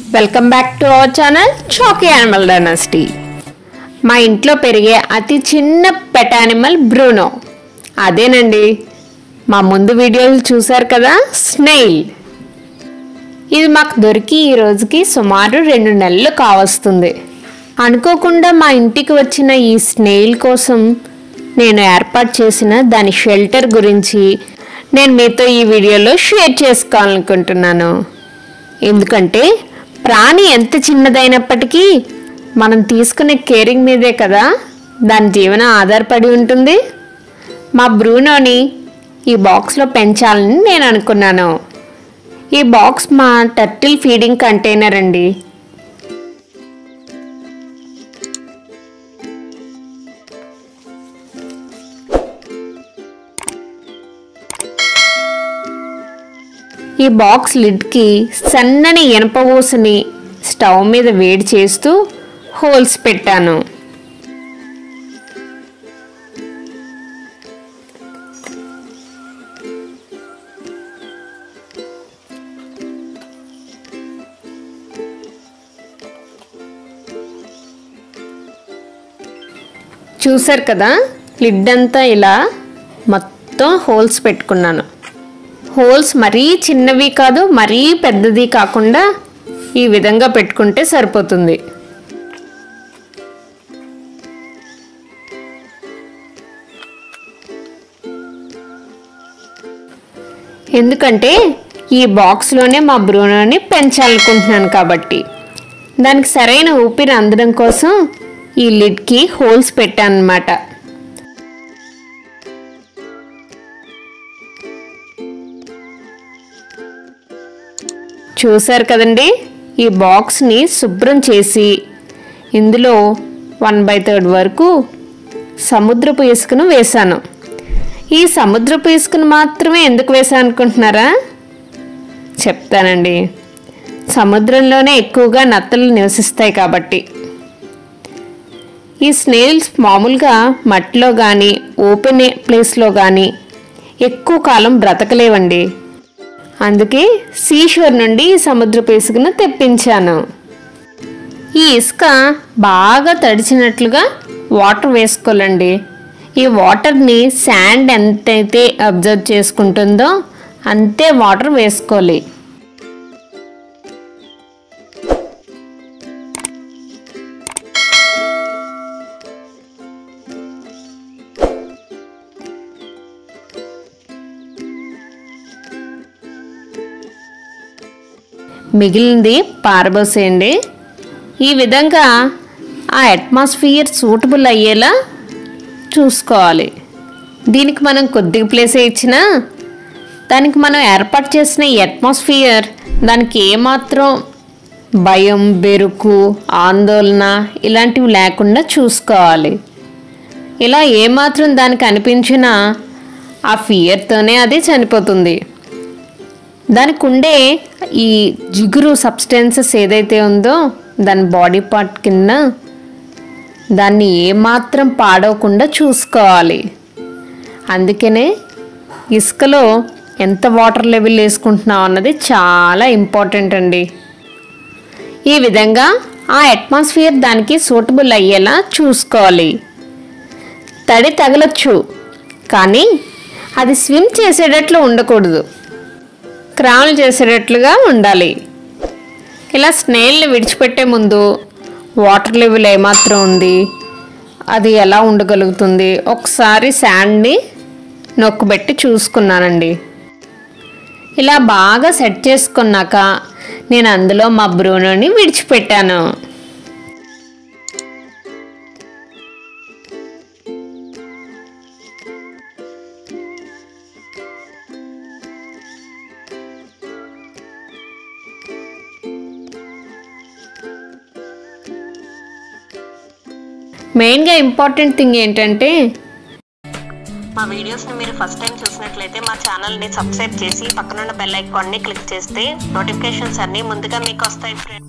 welcome back to our channel Chaki animal dynasty మా ఇంట్లో పెరిగే అతి చిన్న పెట్ యానిమల్ బ్రూనో అదేనండి మా ముందు వీడియోలు చూశారు కదా స్నేయిల్ ఇది మాకు దొరికి ఈ రోజుకి సుమారు రెండు నెలలు కావస్తుంది అనుకోకుండా మా ఇంటికి వచ్చిన ఈ స్నేయిల్ కోసం నేను ఏర్పాటు చేసిన దాని షెల్టర్ గురించి నేను మీతో ఈ వీడియోలో షేర్ చేసుకోవాలనుకుంటున్నాను ఎందుకంటే ప్రాణి ఎంత చిన్నదైనప్పటికీ మనం తీసుకునే కేరింగ్ మీదే కదా దాని జీవనం ఆధారపడి ఉంటుంది మా బ్రూనోని ఈ బాక్స్లో పెంచాలని నేను అనుకున్నాను ఈ బాక్స్ మా టర్టిల్ ఫీడింగ్ కంటైనర్ అండి ఈ బాక్స్ లిడ్కి సన్నని ఇనప ఊసని స్టవ్ మీద వేడి చేస్తూ హోల్స్ పెట్టాను చూసారు కదా లిడ్ అంతా ఇలా మొత్తం హోల్స్ పెట్టుకున్నాను హోల్స్ మరీ చిన్నవి కాదు మరీ పెద్దది కాకుండా ఈ విధంగా పెట్టుకుంటే సరిపోతుంది ఎందుకంటే ఈ బాక్స్లోనే మా బ్రూనోని పెంచాలనుకుంటున్నాను కాబట్టి దానికి సరైన ఊపిరి అందడం కోసం ఈ లిడ్కి హోల్స్ పెట్టాను అన్నమాట చూశారు కదండి ఈ బాక్స్ని శుభ్రం చేసి ఇందులో వన్ బై థర్డ్ వరకు సముద్రపు ఇసుకను వేశాను ఈ సముద్రపు ఇసుకను మాత్రమే ఎందుకు వేసాను అనుకుంటున్నారా చెప్తానండి సముద్రంలోనే ఎక్కువగా నత్తలు నివసిస్తాయి కాబట్టి ఈ స్నేల్స్ మామూలుగా మట్టిలో కానీ ఓపెన్ ప్లేస్లో కానీ ఎక్కువ కాలం బ్రతకలేవండి అందుకే సీషోర్ నుండి ఈ సముద్రపు ఇసుకను తెప్పించాను ఈ ఇసుక బాగా తడిచినట్లుగా వాటర్ వేసుకోవాలండి ఈ వాటర్ని శాండ్ ఎంతైతే అబ్జర్వ్ చేసుకుంటుందో అంతే వాటర్ వేసుకోవాలి మిగిలింది పారబోసేయండి ఈ విధంగా ఆ అట్మాస్ఫియర్ సూటబుల్ అయ్యేలా చూసుకోవాలి దీనికి మనం కొద్దిగా ప్లేసే ఇచ్చినా దానికి మనం ఏర్పాటు చేసిన ఈ అట్మాస్ఫియర్ దానికి ఏమాత్రం భయం బెరుకు ఆందోళన ఇలాంటివి లేకుండా చూసుకోవాలి ఇలా ఏమాత్రం దానికి అనిపించినా ఆ ఫియర్తోనే అది చనిపోతుంది దానికి ఉండే ఈ జిగురు సబ్స్టెన్సెస్ ఏదైతే ఉందో దాని బాడీ పార్ట్ కింద దాన్ని ఏమాత్రం పాడవకుండా చూసుకోవాలి అందుకనే ఇసుకలో ఎంత వాటర్ లెవెల్ వేసుకుంటున్నాం అన్నది చాలా ఇంపార్టెంట్ అండి ఈ విధంగా ఆ అట్మాస్ఫియర్ దానికి సూటబుల్ అయ్యేలా చూసుకోవాలి తడి తగలొచ్చు కానీ అది స్విమ్ చేసేటట్లు ఉండకూడదు క్రాములు చేసేటట్లుగా ఉండాలి ఇలా స్నేల్ని విడిచిపెట్టే ముందు వాటర్ లెవెల్ ఏమాత్రం ఉంది అది ఎలా ఉండగలుగుతుంది ఒకసారి శాండ్ని నొక్కుబెట్టి చూసుకున్నానండి ఇలా బాగా సెట్ చేసుకున్నాక నేను అందులో మా బ్రూనోని విడిచిపెట్టాను మెయిన్గా ఇంపార్టెంట్ థింగ్ ఏంటంటే మా వీడియోస్ని మీరు ఫస్ట్ టైం చూసినట్లయితే మా ఛానల్ని సబ్స్క్రైబ్ చేసి పక్కనున్న బెల్ ఐకాన్ని క్లిక్ చేస్తే నోటిఫికేషన్స్ అన్నీ ముందుగా మీకు వస్తాయి ఫ్రెండ్స్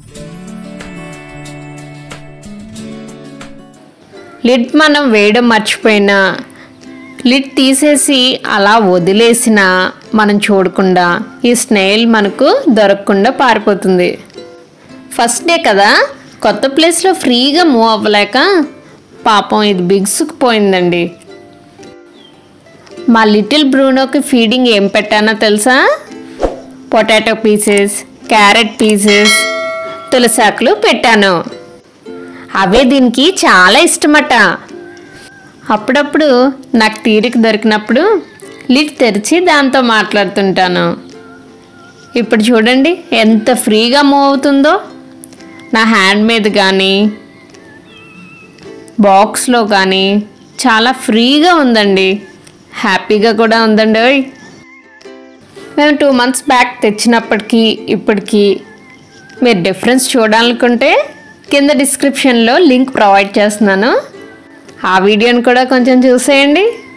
లిడ్ మనం వేయడం మర్చిపోయినా లిడ్ తీసేసి అలా వదిలేసిన మనం చూడకుండా ఈ స్నేల్ మనకు దొరకకుండా పారిపోతుంది ఫస్ట్ డే కదా కొత్త ప్లేస్లో ఫ్రీగా మూవ్ అవ్వలేక పాపం ఇది బిగుసుకుపోయిందండి మా లిటిల్ బ్రూనోకి ఫీడింగ్ ఏం పెట్టానో తెలుసా పొటాటో పీసెస్ క్యారెట్ పీసెస్ తులసాకులు పెట్టాను అవే దీనికి చాలా ఇష్టమట అప్పుడప్పుడు నాకు తీరిక దొరికినప్పుడు లిడ్ తెరిచి దాంతో మాట్లాడుతుంటాను ఇప్పుడు చూడండి ఎంత ఫ్రీగా మూవ్ అవుతుందో నా హ్యాండ్ మీద కానీ బాక్స్లో కానీ చాలా ఫ్రీగా ఉందండి హ్యాపీగా కూడా ఉందండి ఓయ్ మేము టూ మంత్స్ బ్యాక్ తెచ్చినప్పటికీ ఇప్పటికీ మీరు డిఫరెన్స్ చూడాలనుకుంటే కింద డిస్క్రిప్షన్లో లింక్ ప్రొవైడ్ చేస్తున్నాను ఆ వీడియోని కూడా కొంచెం చూసేయండి